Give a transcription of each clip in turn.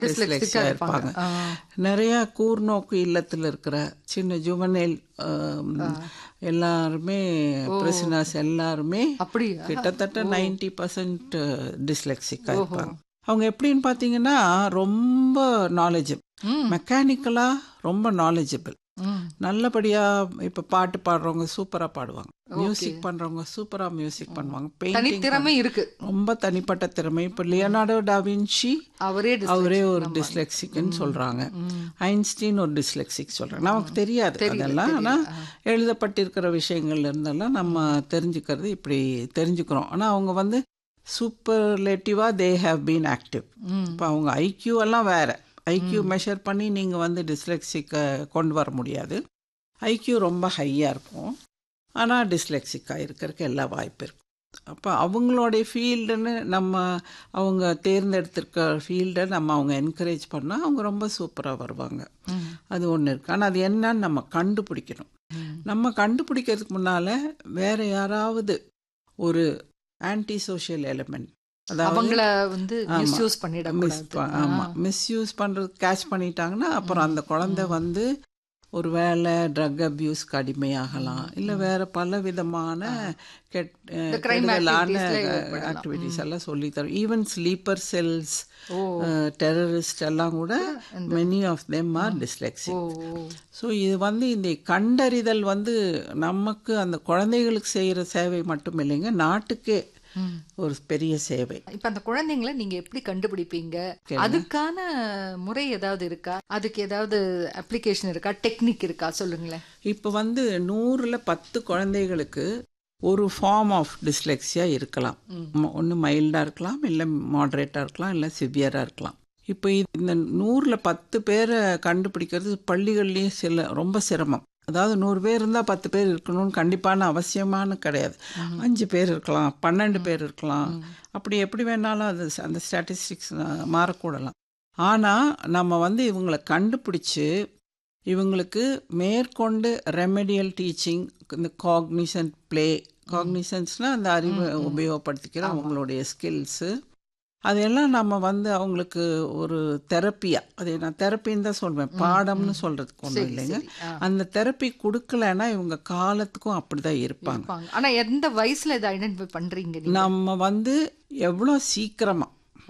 டிஸ்லெக்ஸிக்கா இருப்பாங்க ஆ. நிறைய கூர்நோக்கு இல்லத்தில் இருக்கிற சின்ன ஜுவனேல் எல்லாருமே பிரிசனர்ஸ் எல்லாருமே அப்படியா கிட்டத்தட்ட நைன்டி பர்சன்ட் டிஸ்லெக்சிக்கா இருப்பாங்க அவங்க எப்படின்னு பார்த்தீங்கன்னா ரொம்ப நாலேஜபிள் ம். மெக்கானிக்கலா ரொம்ப நாலேஜபிள் ம். நல்லபடியா இப்ப பாட்டு பாடுறவங்க சூப்பரா பாடுவாங்க மியூசிக் பண்றவங்க சூப்பரா மியூசிக் பண்ணுவாங்க பெயிண்டிங் தனித்திறமை இருக்கு ரொம்ப தனிப்பட்ட திறமை இப்ப லியனார்டோ டாவின்சி அவரே dyslexia. அவரே ஒரு டிஸ்லெக்சிக்னு சொல்றாங்க ஐன்ஸ்டீன் ஒரு டிஸ்லெக்சிக் சொல்றாங்க நமக்கு தெரியாது அதெல்லாம் ஆனா எழுதப்பட்டிருக்கிற விஷயங்கள்ல இருந்தெல்லாம் நம்ம தெரிஞ்சுக்கிறது இப்படி தெரிஞ்சுக்கிறோம் ஆனா அவங்க வந்து சூப்பர்லேட்டிவா தே ஹேவ் பீன் ஆக்டிவ் ம். இப்போ அவங்க ஐக்யூ எல்லாம் வேற ஐக்யூ மெஷர் பண்ணி நீங்க வந்து டிஸ்லெக்சிக்கை கொண்டு வர முடியாது ஐக்யூ ரொம்ப ஹையா இருக்கும் ஆனா டிஸ்லெக்சிக்கா இருக்கிறதுக்கு எல்லா வாய்ப்பு இருக்கும் அப்போ அவங்களுடைய ஃபீல்டுன்னு நம்ம அவங்க தேர்ந்தெடுத்திருக்க ஃபீல்டை நம்ம அவங்க என்கரேஜ் பண்ணால் அவங்க ரொம்ப சூப்பராக வருவாங்க ம். அது ஒன்று இருக்கு ஆனால் அது என்னன்னு நம்ம கண்டுபிடிக்கணும் ம். நம்ம கண்டுபிடிக்கிறதுக்கு முன்னால் வேற யாராவது ஒரு ஆன்டி சோஷியல் எலிமெண்ட் அதாவது அவங்கள வந்து மிஸ்யூஸ் மிஸ் பண்ணிடக்கூடாது ஆமா மிஸ்யூஸ் பண்றது கேட்ச் பண்ணிட்டாங்கன்னா அப்புறம் அந்த குழந்தை வந்து ஒரு வேலை ட்ரக் அபியூஸ்க்கு அடிமையாகலாம் இல்ல வேற பல விதமான கெட் crime கெடுதலான activities ல ஈடுபடலாம். ஆக்டிவிட்டிஸ் எல்லாம் சொல்லி தரும் ஈவன் ஸ்லீப்பர் செல்ஸ் ஓ டெரரிஸ்ட் எல்லாம் கூட many of them are dyslexic oh so இது வந்து இந்த கண்டறிதல் வந்து நமக்கு அந்த குழந்தைகளுக்கு செய்யற சேவை மட்டும் இல்லைங்க நாட்டுக்கே ம். ஒரு பெரிய சேவை இப்ப அந்த குழந்தைங்களை நீங்க எப்படி கண்டுபிடிப்பீங்க அதுக்கான முறை ஏதாவது இருக்கா அதுக்கு ஏதாவது அப்ளிகேஷன் இருக்கா டெக்னிக் இருக்கா சொல்லுங்களேன் இப்போ வந்து நூறுல பத்து குழந்தைகளுக்கு ஒரு ஃபார்ம் ஆஃப் டிஸ்லெக்ஸியா இருக்கலாம் ஒன்று மைல்டாக இருக்கலாம் இல்லை மாடரேட்டாக இருக்கலாம் இல்லை சிவியராக இருக்கலாம் இப்போ இது- இந்த நூறில் பத்து பேரை கண்டுபிடிக்கிறது பள்ளிகள்லேயும் சில ரொம்ப சிரமம் அதாவது நூறு பேர் இருந்தால் பத்து பேர் இருக்கணும்னு கண்டிப்பான அவசியமான கிடையாது அஞ்சு பேர் இருக்கலாம் பன்னெண்டு பேர் இருக்கலாம் அப்படி எப்படி வேணாலும் அது ச- அந்த ஸ்டாட்டிஸ்டிக்ஸ் மாறக்கூடலாம் ஆனால் நம்ம வந்து இவங்களை கண்டுபிடிச்சு இவங்களுக்கு மேற்கொண்டு ரெமெடியல் டீச்சிங் இந்த காக்னிசன்ட் ப்ளே காக்னிசன்ஸ்னால் அந்த அறிவை உபயோகப்படுத்திக்கிற அவங்களுடைய ஸ்கில்ஸு அதையெல்லாம் நம்ம வந்து அவங்களுக்கு ஒரு தெரப்பியா அதை நான் தெரப்பின்னு தான் சொல்வேன் பாடம்னு சொல்றதுக்கு ஒன்றும் இல்லைங்க சரி, ஆ. அந்த தெரப்பி கொடுக்கலன்னா இவங்க காலத்துக்கும் அப்படிதான் இருப்பாங்க இருப்பாங்க. ஆனா எந்த வயசுல இதை ஐடென்டிஃபை பண்றீங்க நீங்க? நம்ம வந்து எவ்வளோ சீக்கிரமா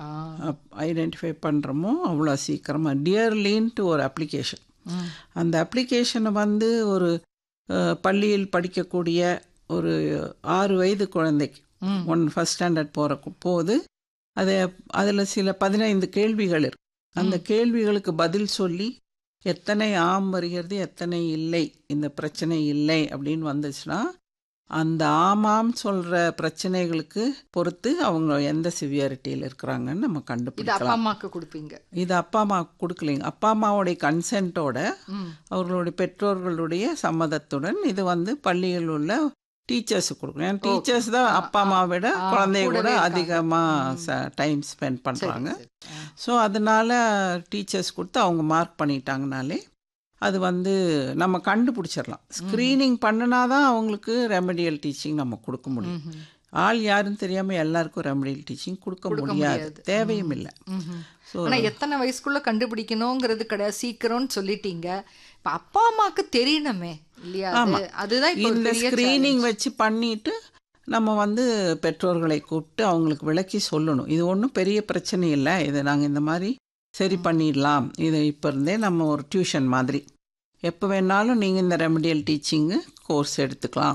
ஆ. ஐடென்டிஃபை பண்ணுறோமோ அவ்வளோ சீக்கிரமாக டியர்லின்ட்டு ஒரு அப்ளிகேஷன் ம். அந்த அப்ளிகேஷனை வந்து ஒரு அஹ், பள்ளியில் படிக்கக்கூடிய ஒரு ஆறு வயது குழந்தைக்கு ம். ஒன் ஃபஸ்ட் ஸ்டாண்டர்ட் போகிற போது அதை அதில் சில பதினைந்து கேள்விகள் இருக்கு அந்த கேள்விகளுக்கு பதில் சொல்லி எத்தனை ஆம் வருகிறது எத்தனை இல்லை இந்த பிரச்சனை இல்லை அப்படின்னு வந்துச்சுன்னா அந்த ஆமாம் சொல்ற பிரச்சனைகளுக்கு பொறுத்து அவங்க எந்த சிவியாரிட்டியில் இருக்கிறாங்கன்னு நம்ம இது அப்பா கண்டுபிடிக்கலாம் அம்மாக்கு கொடுப்பீங்க இது அப்பா அம்மா கொடுக்கலைங்க அப்பா அம்மாவுடைய கன்சென்ட்டோட ம். அவர்களுடைய பெற்றோர்களுடைய சம்மதத்துடன் இது வந்து பள்ளியில் உள்ள டீச்சர்ஸ் கொடுக்கணும் ஏன்னா டீச்சர்ஸ் தான் அப்பா அம்மா விட ஆ, குழந்தைய கூடவே கூட இருக்காங்க. அதிகமாக டைம் ஸ்பெண்ட் பண்ணுறாங்க சரி. ஆ. ஸோ அதனால டீச்சர்ஸ் கொடுத்து அவங்க மார்க் பண்ணிட்டாங்கனாலே அது வந்து நம்ம கண்டுபிடிச்சிடலாம் ஸ்க்ரீனிங் பண்ணினாதான் அவங்களுக்கு ரெமடியல் டீச்சிங் நம்ம கொடுக்க முடியும் ம்ஹும். ஆள் யாருன்னு தெரியாம எல்லாருக்கும் ரெமடியல் டீச்சிங் கொடுக்க கொடுக்க முடியாது முடியாது. தேவையும் இல்லை ம்ஹும். ஸோ ஆனா எத்தனை வயசுக்குள்ள கண்டுபிடிக்கணுங்கிறது கிடையாது சீக்கிரம்னு சொல்லிட்டீங்க இப்ப அப்பா அம்மாக்கு தெரியணுமே இல்லையா அது அதுதான் இப்ப ஒரு இந்த பெரிய ஸ்க்ரீனிங் வச்சு பண்ணிட்டு நம்ம வந்து பெற்றோர்களை கூப்பிட்டு அவங்களுக்கு விளக்கி சொல்லணும் இது ஒன்றும் பெரிய பிரச்சனை இல்லை இதை நாங்கள் இந்த மாதிரி சரி பண்ணிடலாம் இது இப்போ இருந்தே நம்ம ஒரு டியூஷன் மாதிரி எப்போ வேணாலும் நீங்கள் இந்த ரெமடியல் டீச்சிங்கு கோர்ஸ் எடுத்துக்கலாம்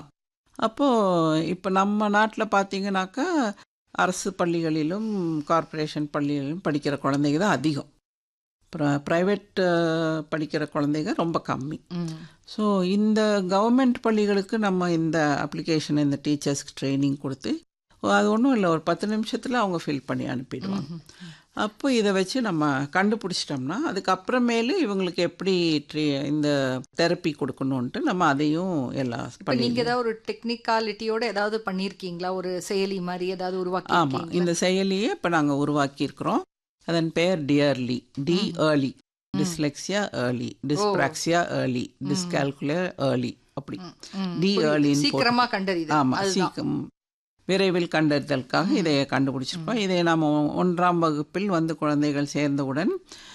அப்போது இப்போ நம்ம நாட்டில் பார்த்தீங்கன்னாக்கா அரசு பள்ளிகளிலும் கார்ப்பரேஷன் பள்ளிகளிலும் படிக்கிற குழந்தைங்க தான் அதிகம் அப்புறம் ப்ரைவேட் படிக்கிற குழந்தைங்க ரொம்ப கம்மி ம். ஸோ இந்த கவர்மெண்ட் பள்ளிகளுக்கு நம்ம இந்த அப்ளிகேஷன் இந்த டீச்சர்ஸ்க்கு ட்ரைனிங் கொடுத்து அது ஒன்றும் இல்லை ஒரு பத்து நிமிஷத்தில் அவங்க ஃபில் பண்ணி அனுப்பிடுவாங்க அப்போ இதை வச்சு நம்ம கண்டுபிடிச்சிட்டோம்னா அதுக்கப்புறமேலு இவங்களுக்கு எப்படி ட்ரீ- இந்த தெரப்பி கொடுக்கணுன்ட்டு நம்ம அதையும் எல்லாம் இப்ப பண்ணி நீங்க ஏதாவது ஒரு டெக்னிக்காலிட்டியோட ஏதாவது பண்ணிருக்கீங்களா ஒரு செயலி மாதிரி ஏதாவது உருவாக்கி ஆமாம் இந்த செயலியை இப்போ நாங்கள் உருவாக்கியிருக்கிறோம் அதன் பெயர் dearly D early dyslexia early dyspraxia early dyscalculia early அப்படி டி ஏர்லின்னு சீக்கிரமா கண்டறியுது ஆமா அதுதான் சீக்கிரம் விரைவில் கண்டறிதலுக்காக இதை கண்டுபிடிச்சிருப்போம் இதை நாம் ஒன்றாம் வகுப்பில் வந்து குழந்தைகள் சேர்ந்தவுடன்